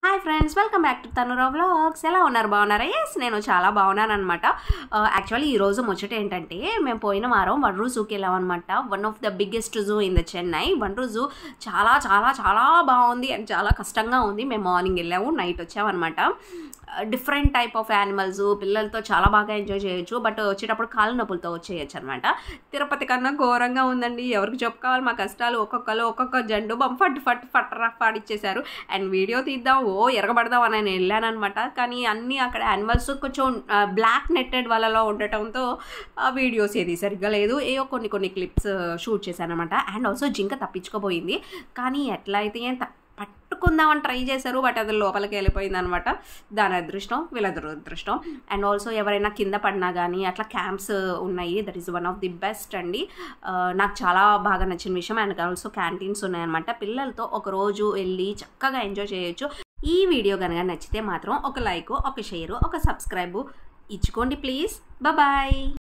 hi friends welcome back to Tanura vlogs ఎలా ఉన్నారు బాగున్నారా ఎస్ నేను చాలా బాగున్నాను అనమాట యాక్చువల్లీ ఈరోజు ముచ్చట ఏంటంటే మేము పోయిన వారం వన్రూ జూకి వెళ్ళామన్నమాట one of the biggest zoo in the Chennai వన్రూ జూ చాలా చాలా చాలా బాగుంది అండ్ చాలా కష్టంగా ఉంది మేము మార్నింగ్ వెళ్ళాము నైట్ వచ్చామన్నమాట డిఫరెంట్ టైప్ ఆఫ్ యానిమల్స్ పిల్లలతో చాలా బాగా ఎంజాయ్ చేయొచ్చు బట్ వచ్చేటప్పుడు కాళ్ళ నొప్పులతో వచ్చేయచ్చు అనమాట తిరుపతి కన్నా ఘోరంగా ఉందండి ఎవరికి చెప్పుకోవాలి మా కష్టాలు ఒక్కొక్కరు ఒక్కొక్క జండు బొమ్మ ఫట్ ఫట్ ఫట్ రఫ్ ఆడిచ్చేశారు అండ్ వీడియో తీద్దాం ఓ ఎరగబడదాం అని నేను వెళ్ళానమాట కానీ అన్నీ అక్కడ యానిమల్స్ కొంచెం బ్లాక్ నెట్టెడ్ వాళ్ళలో ఉండటంతో ఆ వీడియోస్ ఏది సరిగ్గా లేదు ఏవో కొన్ని కొన్ని క్లిప్స్ షూట్ చేశాను అనమాట అండ్ ఆల్సో జింక తప్పించుకోపోయింది కానీ ఎట్లా అయితే ఏం త- పట్టుకుందామని ట్రై చేశారు బట్ అది లోపలికి వెళ్ళిపోయింది అనమాట దాని అదృష్టం వీళ్ళ దురదృష్టం అండ్ ఆల్సో ఎవరైనా కింద పడినా కానీ అట్లా క్యాంప్స్ ఉన్నాయి that is one of the best అండి ఆ, నాకు చాలా బాగా నచ్చిన విషయం అండ్ ఆల్సో క్యాంటీన్స్ ఉన్నాయన్నమాట పిల్లలతో ఒక రోజు వెళ్ళి చక్కగా ఎంజాయ్ చేయొచ్చు ఈ వీడియో కనుక నచ్చితే మాత్రం ఒక లైక్ ఒక షేర్ ఒక సబ్స్క్రైబ్ ఇచ్చుకోండి ప్లీజ్ బాయ్